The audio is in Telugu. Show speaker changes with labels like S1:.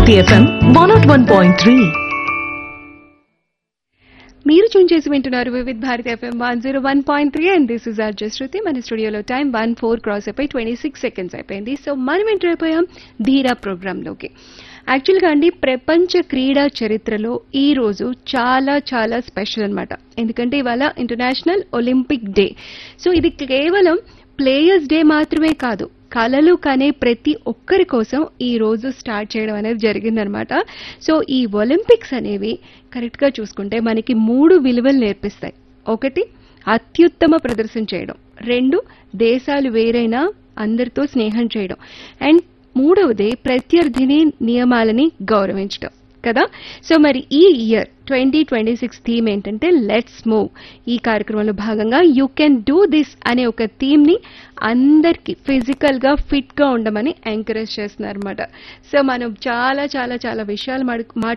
S1: Bharati FM one naught one point three
S2: మీరు చూన్ చేసి వింటున్నారు Vividh Bharati FM one zero one point three and this is R Shruti మన స్టూడియోలో టైం వన్ ఫోర్ క్రాస్ అయిపోయి ట్వంటీ సిక్స్ సెకండ్స్ అయిపోయింది సో మనం ఎంటర్ అయిపోయాం ధీరా ప్రోగ్రాంలోకి యాక్చువల్గా అండి ప్రపంచ క్రీడా చరిత్రలో ఈ రోజు చాలా చాలా స్పెషల్ అన్నమాట ఎందుకంటే ఇవాళ ఇంటర్నేషనల్ ఒలింపిక్ డే సో ఇది కేవలం ప్లేయర్స్ డే మాత్రమే కాదు కళలు కనే ప్రతి ఒక్కరి కోసం ఈ రోజు స్టార్ట్ చేయడం అనేది జరిగిందనమాట సో ఈ ఒలింపిక్స్ అనేవి కరెక్ట్గా చూసుకుంటే మనకి మూడు విలువలు నేర్పిస్తాయి ఒకటి అత్యుత్తమ ప్రదర్శన చేయడం రెండు దేశాలు వేరైనా అందరితో స్నేహం చేయడం అండ్ మూడవది ప్రత్యర్థిని నియమాలని గౌరవించడం కదా సో మరి ఈ year twenty twenty six theme ఏంటంటే లెట్స్ మూవ్ ఈ కార్యక్రమంలో భాగంగా యూ కెన్ డూ దిస్ అనే ఒక థీమ్ ని అందరికి ఫిజికల్ గా ఫిట్ గా ఉండమని ఎంకరేజ్ చేస్తున్నారు అనమాట సో మనం చాలా చాలా చాలా విషయాలు మాడు-